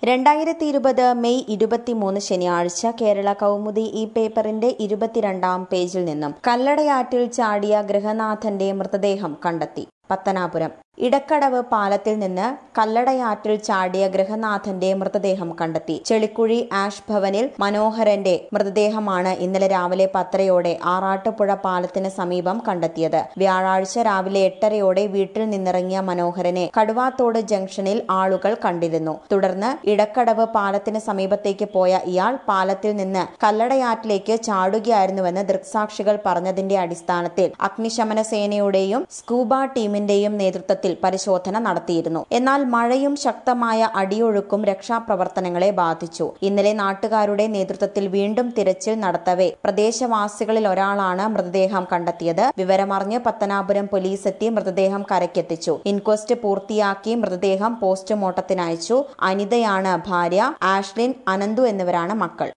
രണ്ടായിരത്തി ഇരുപത് മെയ് ഇരുപത്തിമൂന്ന് ശനിയാഴ്ച കേരള കൗമുദി ഈ പേപ്പറിന്റെ ഇരുപത്തിരണ്ടാം പേജിൽ നിന്നും കല്ലടയാറ്റിൽ ചാടിയ ഗൃഹനാഥന്റെ മൃതദേഹം കണ്ടെത്തി പത്തനാപുരം ഇടക്കടവ് പാലത്തിൽ നിന്ന് കല്ലടയാറ്റിൽ ചാടിയ ഗൃഹനാഥന്റെ മൃതദേഹം കണ്ടെത്തി ചെളിക്കുഴി ആഷ് ഭവനിൽ മനോഹരന്റെ മൃതദേഹമാണ് ഇന്നലെ രാവിലെ പത്തരയോടെ ആറാട്ടുപുഴ പാലത്തിന് സമീപം കണ്ടെത്തിയത് വ്യാഴാഴ്ച രാവിലെ എട്ടരയോടെ വീട്ടിൽ നിന്നിറങ്ങിയ മനോഹരനെ കടുവാത്തോട് ജംഗ്ഷനിൽ ആളുകൾ കണ്ടിരുന്നു തുടർന്ന് ഇടക്കടവ് പാലത്തിന് സമീപത്തേക്ക് പോയ ഇയാൾ പാലത്തിൽ നിന്ന് കല്ലടയാറ്റിലേക്ക് ചാടുകയായിരുന്നുവെന്ന് ദൃക്സാക്ഷികൾ പറഞ്ഞതിന്റെ അടിസ്ഥാനത്തിൽ അഗ്നിശമന സേനയുടെയും സ്കൂബ ടീമിന്റെയും നേതൃത്വത്തിൽ പരിശോധന നടത്തിയിരുന്നു എന്നാൽ മഴയും ശക്തമായ അടിയൊഴുക്കും രക്ഷാപ്രവർത്തനങ്ങളെ ബാധിച്ചു ഇന്നലെ നാട്ടുകാരുടെ നേതൃത്വത്തിൽ വീണ്ടും തിരച്ചിൽ നടത്തവേ പ്രദേശവാസികളിൽ ഒരാളാണ് മൃതദേഹം കണ്ടെത്തിയത് വിവരമറിഞ്ഞ് പത്തനാപുരം പോലീസ് എത്തി മൃതദേഹം കരയ്ക്കെത്തിച്ചു ഇൻക്വസ്റ്റ് പൂർത്തിയാക്കി മൃതദേഹം പോസ്റ്റ്മോർട്ടത്തിനയച്ചു അനിതയാണ് ഭാര്യ ആഷ്ലിൻ അനന്തു എന്നിവരാണ് മക്കൾ